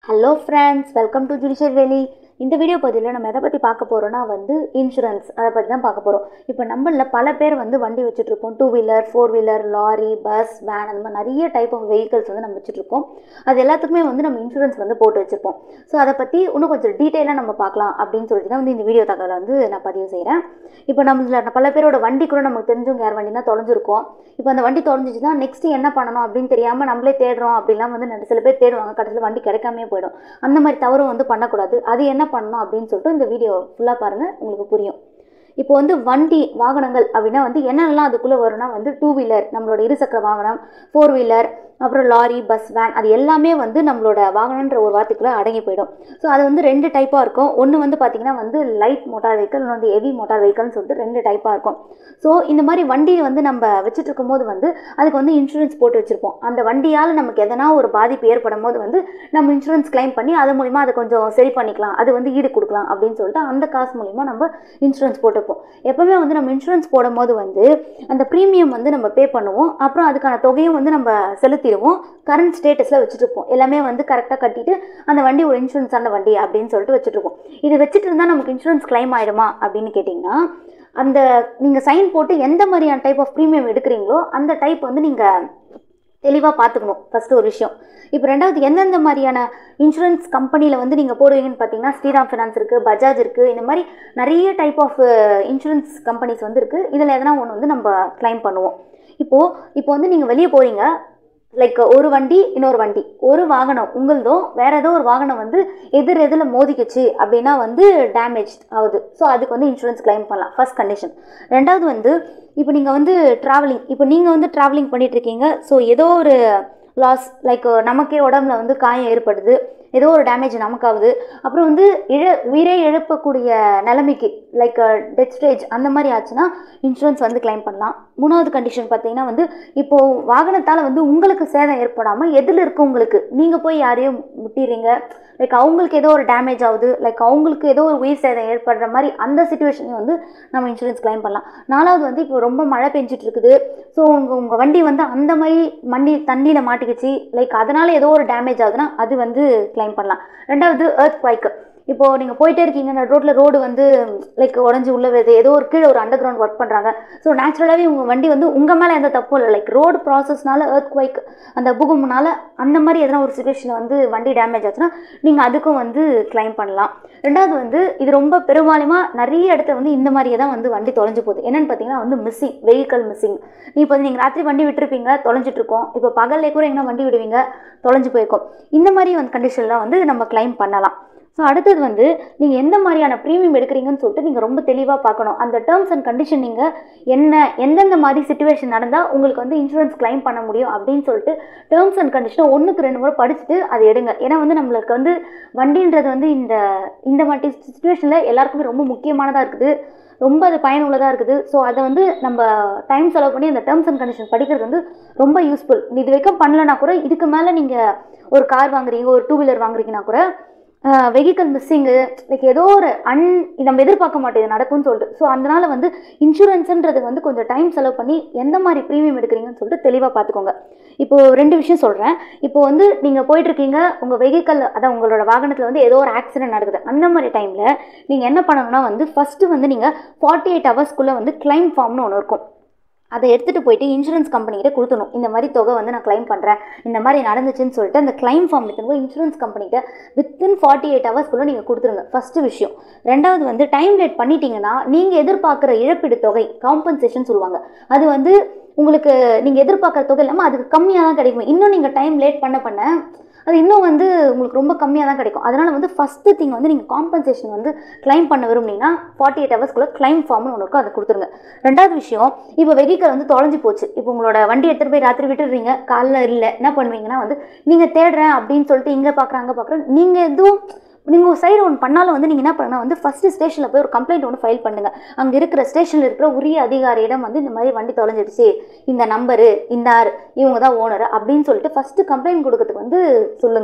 hello friends welcome to judicial valley இந்த video பதிவில் நம்ம எதை பற்றி பார்க்க போகிறோன்னா வந்து இன்சூரன்ஸ் அதை பற்றி தான் பார்க்க போகிறோம் இப்போ நம்மளில் பல பேர் வந்து வண்டி வச்சுட்ருப்போம் two wheeler four wheeler lorry bus van அந்த மாதிரி நிறைய டைப் ஆஃப் வெஹிக்கல்ஸ் வந்து நம்ம வச்சுட்ருப்போம் அது எல்லாத்துக்குமே வந்து நம்ம இன்சூரன்ஸ் வந்து போட்டு வச்சுருப்போம் ஸோ அதை பற்றி இன்னும் கொஞ்சம் டீட்டெயிலாக நம்ம பார்க்கலாம் அப்படின்னு சொல்லிட்டு தான் வந்து இந்த வீடியோ தகவலை வந்து நான் பதிவு செய்கிறேன் இப்போ நம்மள பல பேரோட வண்டி கூட நமக்கு தெரிஞ்சவங்க யார் வண்டினா தொலைஞ்சிருக்கும் இப்போ அந்த வண்டி தொலைஞ்சிச்சுன்னா நெக்ஸ்ட் என்ன பண்ணணும் அப்படின்னு தெரியாமல் நம்மளே தேடுறோம் அப்படிலாம் வந்து நிறைய சில பேர் தேடுவாங்க கடைசியில் வண்டி கிடைக்காமே போயிடும் அந்த மாதிரி தவறும் வந்து பண்ணக்கூடாது அது என்ன பண்ணணும் அப்படின்னு சொல்லிட்டு இந்த வீடியோ ஃபுல்லாக பாருங்கள் உங்களுக்கு புரியும் இப்போ வந்து வண்டி வாகனங்கள் அப்படின்னா வந்து என்னென்னலாம் அதுக்குள்ளே வரும்னா வந்து டூ வீலர் நம்மளோட இருசக்கர வாகனம் ஃபோர் வீலர் அப்புறம் லாரி பஸ் வேன் அது எல்லாமே வந்து நம்மளோட வாகனன்ற ஒரு வார்த்தைக்குள்ளே அடங்கி போயிடும் ஸோ அது வந்து ரெண்டு டைப்பாக இருக்கும் ஒன்று வந்து பார்த்திங்கன்னா வந்து லைட் மோட்டார் வெஹிக்கல் இன்னொன்று வந்து ஹெவி மோட்டார் வெஹிக்கல்னு சொல்லிட்டு ரெண்டு டைப்பாக இருக்கும் ஸோ இந்த மாதிரி வண்டி வந்து நம்ம வச்சுட்டு இருக்கும்போது வந்து அதுக்கு வந்து இன்சூரன்ஸ் போட்டு வச்சுருப்போம் அந்த வண்டியால் நமக்கு எதனா ஒரு பாதிப்பு ஏற்படும் போது வந்து நம்ம இன்சூரன்ஸ் கிளைம் பண்ணி அது மூலிமா அதை கொஞ்சம் சரி பண்ணிக்கலாம் அது வந்து ஈடு கொடுக்கலாம் அப்படின்னு சொல்லிட்டு அந்த காசு மூலிமா நம்ம இன்சூரன்ஸ் போட்டுப்போம் எப்போவுமே வந்து நம்ம இன்சூரன்ஸ் போடும்போது வந்து அந்த ப்ரீமியம் வந்து நம்ம பே பண்ணுவோம் அப்புறம் அதுக்கான தொகையும் வந்து நம்ம செலுத்திடுவோம் கரண்ட் ஸ்டேட்டஸில் வச்சுருப்போம் எல்லாமே வந்து கரெக்டாக கட்டிட்டு அந்த வண்டி ஒரு இன்சூரன்ஸான வண்டி அப்படின்னு சொல்லிட்டு வச்சுட்ருப்போம் இது வச்சுட்டு இருந்தால் நமக்கு இன்சூரன்ஸ் கிளைம் ஆகிடுமா அப்படின்னு கேட்டிங்கன்னா அந்த நீங்கள் சைன் போட்டு எந்த மாதிரியான டைப் ஆஃப் ப்ரீமியம் எடுக்கிறீங்களோ அந்த டைப் வந்து நீங்கள் தெளிவாக பார்த்துக்கணும் ஃபஸ்ட்டு ஒரு விஷயம் இப்போ ரெண்டாவது எந்தெந்த மாதிரியான இன்சூரன்ஸ் கம்பெனியில் வந்து நீங்கள் போடுவீங்கன்னு பார்த்தீங்கன்னா ஸ்ரீராம் ஃபினான்ஸ் இருக்குது பஜாஜ் இருக்குது இந்த மாதிரி நிறைய டைப் ஆஃப் இன்சூரன்ஸ் கம்பெனிஸ் வந்து இருக்குது இதில் எதனா ஒன்று வந்து நம்ம கிளைம் பண்ணுவோம் இப்போது இப்போ வந்து நீங்கள் வெளியே போகிறீங்க லைக் ஒரு வண்டி இன்னொரு வண்டி ஒரு வாகனம் உங்களதோ வேற ஏதோ ஒரு வாகனம் வந்து எதிர் எதில் மோதிக்குச்சு அப்படின்னா வந்து டேமேஜ் ஆகுது ஸோ அதுக்கு வந்து இன்சூரன்ஸ் கிளைம் பண்ணலாம் ஃபர்ஸ்ட் கண்டிஷன் ரெண்டாவது வந்து இப்போ நீங்கள் வந்து ட்ராவலிங் இப்போ நீங்கள் வந்து ட்ராவலிங் பண்ணிகிட்ருக்கீங்க ஸோ ஏதோ ஒரு லாஸ் லைக் நமக்கே உடம்புல வந்து காயம் ஏற்படுது ஏதோ ஒரு டேமேஜ் நமக்காகுது அப்புறம் வந்து இழ உயிரே இழப்பக்கூடிய நிலைமைக்கு லைக் டெத் ஸ்டேஜ் அந்த மாதிரி ஆச்சுன்னா இன்சூரன்ஸ் வந்து கிளைம் பண்ணலாம் மூணாவது கண்டிஷன் பார்த்தீங்கன்னா வந்து இப்போது வாகனத்தால் வந்து உங்களுக்கு சேதம் ஏற்படாமல் எதில் இருக்கவங்களுக்கு நீங்கள் போய் யாரையும் முட்டிடுறீங்க லைக் அவங்களுக்கு ஏதோ ஒரு டேமேஜ் ஆகுது லைக் அவங்களுக்கு ஏதோ ஒரு உயிர் சேதம் ஏற்படுற மாதிரி அந்த சுச்சுவேஷனையும் வந்து நம்ம இன்சூரன்ஸ் கிளைம் பண்ணலாம் நாலாவது வந்து இப்போ ரொம்ப மழை பெஞ்சிட்டு இருக்குது ஸோ உங்கள் உங்கள் வண்டி வந்து அந்த மாதிரி மண்ணி தண்ணியில் மாட்டிக்கிச்சு லைக் அதனால் ஏதோ ஒரு டேமேஜ் ஆகுதுன்னா அது வந்து கிளைம் பண்ணலாம் ரெண்டாவது எர்த் குவைக்கு இப்போது நீங்கள் போயிட்டே இருக்கீங்க ரோட்டில் ரோடு வந்து லைக் உடஞ்சி உள்ள வருது ஏதோ ஒரு கீழே ஒரு அண்டர் கிரவுண்ட் ஒர்க் பண்ணுறாங்க ஸோ நேச்சுரலாகவே உங்கள் வண்டி வந்து உங்கள் மேலே எந்த தப்பும் இல்லை லைக் ரோடு ப்ராசஸ்னால எர்த் குவைக் அந்த பூகம்னால அந்த மாதிரி எதனா ஒரு சுச்சுவேஷனில் வந்து வண்டி டேமேஜ் ஆச்சுன்னா நீங்கள் அதுக்கும் வந்து கிளைம் பண்ணலாம் ரெண்டாவது வந்து இது ரொம்ப பெரும்பாலுமாக நிறைய இடத்துல வந்து இந்த மாதிரியே தான் வந்து வண்டி தொலைஞ்சு போகுது என்னென்னு பார்த்தீங்கன்னா வந்து மிஸ்ஸிங் வெஹிக்கல் மிஸ்ஸிங் நீ இப்போ நீங்கள் ராத்திரி வண்டி விட்டுருப்பீங்க தொலைஞ்சிட்டு இருக்கோம் இப்போ பகல்லே கூட எங்கன்னா வண்டி விடுவீங்க தொலைஞ்சு போயிருக்கோம் இந்த மாதிரி வந்து கண்டிஷன்லாம் வந்து நம்ம கிளைம் பண்ணலாம் ஸோ அடுத்தது வந்து நீங்கள் எந்த மாதிரியான ப்ரீமியம் எடுக்கிறீங்கன்னு சொல்லிட்டு நீங்கள் ரொம்ப தெளிவாக பார்க்கணும் அந்த டேர்ம்ஸ் அண்ட் கண்டிஷன் நீங்கள் என்ன எந்தெந்த மாதிரி சுச்சுவேஷன் நடந்தால் உங்களுக்கு வந்து இன்சூரன்ஸ் கிளைம் பண்ண முடியும் அப்படின்னு சொல்லிட்டு டேர்ம்ஸ் அண்ட் கண்டிஷனை ஒன்றுக்கு ரெண்டு முறை படிச்சுட்டு அதை எடுங்க ஏன்னா வந்து நம்மளுக்கு வந்து வண்டின்றது வந்து இந்த இந்த மாதிரி சுச்சுவேஷனில் எல்லாருக்குமே ரொம்ப முக்கியமானதாக இருக்குது ரொம்ப அது பயனுள்ளதாக இருக்குது ஸோ அதை வந்து நம்ம டைம் செலவு பண்ணி அந்த டேர்ம்ஸ் அண்ட் கண்டிஷன் படிக்கிறது வந்து ரொம்ப யூஸ்ஃபுல் இது வரைக்கும் பண்ணலனா கூட இதுக்கு மேலே நீங்கள் ஒரு கார் வாங்குறீங்க ஒரு டூ வீலர் வாங்குறீங்கன்னா கூட வெஹிக்கல் மிஸ்ஸிங்கு லைக் ஏதோ ஒரு அன் நம்ம எதிர்பார்க்க மாட்டோம் இது நடக்கும்னு சொல்லிட்டு ஸோ அதனால் வந்து இன்சூரன்ஸுன்றது வந்து கொஞ்சம் டைம் செலவு பண்ணி எந்த மாதிரி ப்ரீமியம் எடுக்கிறீங்கன்னு சொல்லிட்டு தெளிவாக பார்த்துக்கோங்க இப்போது ரெண்டு விஷயம் சொல்கிறேன் இப்போ வந்து நீங்கள் போயிட்டுருக்கீங்க உங்கள் வெஹிக்கல் அதான் உங்களோட வாகனத்தில் வந்து ஏதோ ஒரு ஆக்சிடென்ட் நடக்குது அந்த மாதிரி டைமில் நீங்கள் என்ன பண்ணணும்னா வந்து ஃபஸ்ட்டு வந்து நீங்கள் ஃபார்ட்டி எயிட் ஹவர்ஸ்க்குள்ளே வந்து கிளைம் ஃபார்ம்னு ஒன்று இருக்கும் அதை எடுத்துகிட்டு போயிட்டு இன்சூரன்ஸ் கம்பெனிகிட்ட கொடுத்துணும் இந்த மாதிரி தொகை வந்து நான் கிளைம் பண்ணுறேன் இந்த மாதிரி நடந்துச்சுன்னு சொல்லிட்டு அந்த கிளைம் ஃபார்ம் எடுத்துன்னு போய் இன்சூரன்ஸ் கம்பெனிகிட்ட வித்தின் ஃபார்ட்டி எயிட் ஹவர்ஸ்க்குள்ளே நீங்கள் கொடுத்துருங்க ஃபஸ்ட்டு விஷயம் ரெண்டாவது வந்து டைம் லேட் பண்ணிட்டீங்கன்னா நீங்கள் எதிர்பார்க்குற இழப்பீடு தொகை காம்பன்சேஷன் சொல்லுவாங்க அது வந்து உங்களுக்கு நீங்கள் எதிர்பார்க்குற தொகை இல்லாமல் அதுக்கு கம்மியாக தான் கிடைக்கும் இன்னும் நீங்கள் டைம் லேட் பண்ண பண்ண அது இன்னும் வந்து உங்களுக்கு ரொம்ப கம்மியாக தான் கிடைக்கும் அதனால் வந்து ஃபஸ்ட்டு திங் வந்து நீங்கள் காம்பன்சேஷன் வந்து கிளைம் பண்ண விரும்புனீங்கன்னா ஃபார்ட்டி எயிட் ஹவர்ஸ்க்குள்ளே கிளைம் ஃபார்ம்னு ஒன்று இருக்கும் அதை கொடுத்துருங்க ரெண்டாவது விஷயம் இப்போ வெஹிக்கல் வந்து தொலைஞ்சு போச்சு இப்போ உங்களோட வண்டி எடுத்துகிட்டு போய் ராத்திரி விட்டுடுறீங்க காலைல இல்லை என்ன பண்ணுவீங்கன்னா வந்து நீங்கள் தேடுறேன் அப்படின்னு சொல்லிட்டு இங்கே பார்க்குறேன் அங்கே பார்க்குறேன் நீங்கள் எதுவும் நீங்கள் ஒரு சைடு ஒன்று பண்ணாலும் வந்து நீங்கள் என்ன பண்ணுங்கன்னா வந்து ஃபஸ்ட்டு ஸ்டேஷனில் போய் ஒரு கம்ப்ளைண்ட் ஒன்று ஃபைல் பண்ணுங்கள் அங்கே இருக்கிற ஸ்டேஷனில் இருக்கிற உரிய அதிகாரியிடம் வந்து இந்த மாதிரி வண்டி தொலைஞ்சிடுச்சு இந்த நம்பரு இந்த ஆர் இவங்க தான் ஓனர் அப்படின்னு சொல்லிட்டு ஃபஸ்ட்டு கம்ப்ளைண்ட் கொடுக்கறதுக்கு வந்து சொல்லுங்கள்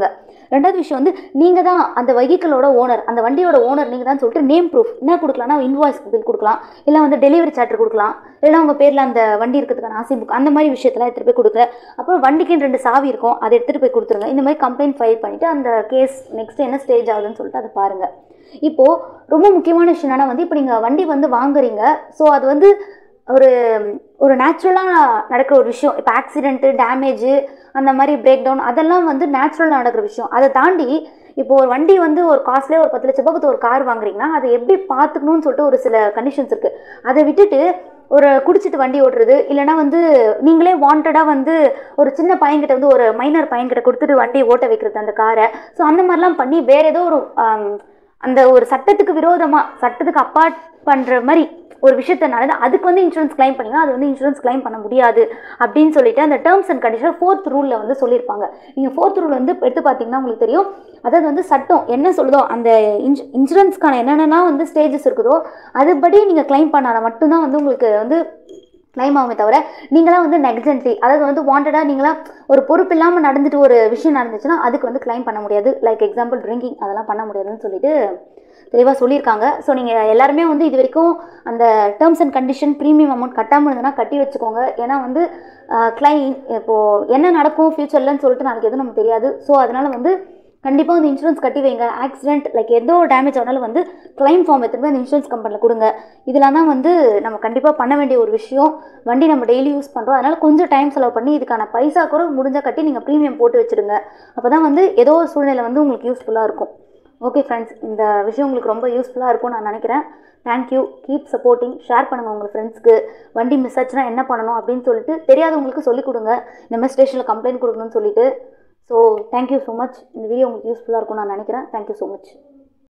ரெண்டாவது விஷயம் வந்து நீங்கள் தான் அந்த வெஹிக்கிளோட ஓனர் அந்த வண்டியோட ஓனர் நீங்கள் தான் சொல்லிட்டு நேம் ப்ரூஃப் என்ன கொடுக்கலாம்னா இன்வாய்ஸ் பில் கொடுக்கலாம் இல்லை வந்து டெலிவரி சார்ட்டர் கொடுக்கலாம் இல்லைனா உங்கள் பேரில் அந்த வண்டி இருக்கிறதுக்கான ஆசி புக் அந்த மாதிரி விஷயத்தெல்லாம் எடுத்துகிட்டு போய் கொடுக்குற அப்புறம் வண்டிக்குன்னு ரெண்டு சாவி இருக்கும் அதை எடுத்துகிட்டு போய் கொடுத்துருங்க இந்த மாதிரி கம்ப்ளைண்ட் ஃபைல் பண்ணிவிட்டு அந்த கேஸ் நெக்ஸ்ட் என்ன ஸ்டேஜ் ஆகுதுன்னு சொல்லிட்டு அதை பாருங்கள் இப்போது ரொம்ப முக்கியமான விஷயம் என்னன்னா வந்து இப்போ நீங்கள் வண்டி வந்து வாங்குறீங்க ஸோ அது வந்து ஒரு ஒரு நேச்சுரலாக நடக்கிற ஒரு விஷயம் இப்போ ஆக்சிடென்ட்டு டேமேஜு அந்த மாதிரி பிரேக் டவுன் அதெல்லாம் வந்து நேச்சுரலாக நடக்கிற விஷயம் அதை தாண்டி இப்போ ஒரு வண்டி வந்து ஒரு காஸ்ட்லேயே ஒரு பத்து லட்ச ரூபாய்க்கு ஒரு கார் வாங்குறீங்கன்னா அதை எப்படி பார்த்துக்கணும்னு சொல்லிட்டு ஒரு சில கண்டிஷன்ஸ் இருக்குது அதை விட்டுட்டு ஒரு குடிச்சிட்டு வண்டி ஓட்டுறது இல்லைனா வந்து நீங்களே வாண்டடாக வந்து ஒரு சின்ன பையன்கிட்ட வந்து ஒரு மைனர் பையன்கிட்ட கொடுத்துட்டு வண்டி ஓட்ட வைக்கிறது அந்த காரை ஸோ அந்த மாதிரிலாம் பண்ணி வேறு ஏதோ ஒரு ஆம், அந்த ஒரு சட்டத்துக்கு விரோதமாக சட்டத்துக்கு அப்பார்ட் பண்ணுற மாதிரி ஒரு விஷயத்த நடந்து அதுக்கு வந்து இன்சூரன்ஸ் கிளைம் பண்ணிங்கன்னா அது வந்து இன்சூரன்ஸ் கிளைம் பண்ண முடியாது அப்படின்னு சொல்லிட்டு அந்த டேர்ம்ஸ் அண்ட் கண்டிஷன் ஃபோர்த் ரூலில் வந்து சொல்லியிருப்பாங்க நீங்கள் ஃபோர்த் ரூல் வந்து எடுத்து பார்த்தீங்கன்னா உங்களுக்கு தெரியும் அதாவது வந்து சட்டம் என்ன சொல்லுதோ அந்த இன்சு இன்சூரன்ஸ்க்கான என்னென்னா வந்து ஸ்டேஜஸ் இருக்குதோ அதுபடி நீங்கள் கிளைம் பண்ணால் மட்டும்தான் வந்து உங்களுக்கு வந்து கிளைம் ஆகுமே தவிர நீங்களாம் வந்து நெக்ஸென்ட்லி அதாவது வந்து வாண்டடாக நீங்களாம் ஒரு பொறுப்பு இல்லாமல் நடந்துட்டு ஒரு விஷயம் நடந்துச்சுன்னா அதுக்கு வந்து கிளைம் பண்ண முடியாது லைக் எக்ஸாம்பிள் ட்ரிங்கிங் அதெல்லாம் பண்ண முடியாதுன்னு சொல்லிட்டு தெளிவாக சொல்லியிருக்காங்க ஸோ நீங்கள் எல்லாருமே வந்து இது வரைக்கும் அந்த terms and condition premium amount கட்டாமல் இருந்ததுன்னா கட்டி வச்சுக்கோங்க ஏன்னா வந்து கிளைம் இப்போது என்ன நடக்கும் ஃப்யூச்சர்லன்னு சொல்லிட்டு நாளைக்கு எதுவும் நமக்கு தெரியாது ஸோ அதனால் வந்து கண்டிப்பாக வந்து இன்சூரன்ஸ் கட்டி வைங்க ஆக்சிடென்ட் லைக் ஏதோ டேமேஜ் ஆனாலும் வந்து கிளைம் ஃபார்ம் எடுத்துகிட்டு போய் அந்த இன்சூரன்ஸ் கம்பெனியில் கொடுங்க இதெல்லாம் தான் வந்து நம்ம கண்டிப்பாக பண்ண வேண்டிய ஒரு விஷயம் வண்டி நம்ம டெய்லி யூஸ் பண்ணுறோம் அதனால் கொஞ்சம் டைம் செலவு பண்ணி இதுக்கான பைசா கூட முடிஞ்சால் கட்டி நீங்கள் ப்ரீமியம் போட்டு வச்சுடுங்க அப்போ தான் வந்து ஏதோ ஒரு சூழ்நிலை வந்து உங்களுக்கு யூஸ்ஃபுல்லாக இருக்கும் ஓகே ஃப்ரெண்ட்ஸ் இந்த விஷயம் உங்களுக்கு ரொம்ப யூஸ்ஃபுல்லாக இருக்கும்னு நான் நினைக்கிறேன் தேங்க்யூ கீப் சப்போர்ட்டிங் ஷேர் பண்ணுங்கள் உங்கள் ஃப்ரெண்ட்ஸ்க்கு வண்டி மிஸ் ஆச்சுன்னா என்ன பண்ணணும் அப்படின்னு சொல்லிட்டு தெரியாதவங்களுக்கு சொல்லிக் கொடுங்க இந்த மாதிரி ஸ்டேஷனில் கம்ப்ளைண்ட் கொடுக்கணும்னு சொல்லிட்டு ஸோ தேங்க்யூ ஸோ மச் இந்த வீடியோ உங்களுக்கு யூஸ்ஃபுல்லாக இருக்கும்னு நான் நினைக்கிறேன் தேங்க்யூ ஸோ மச்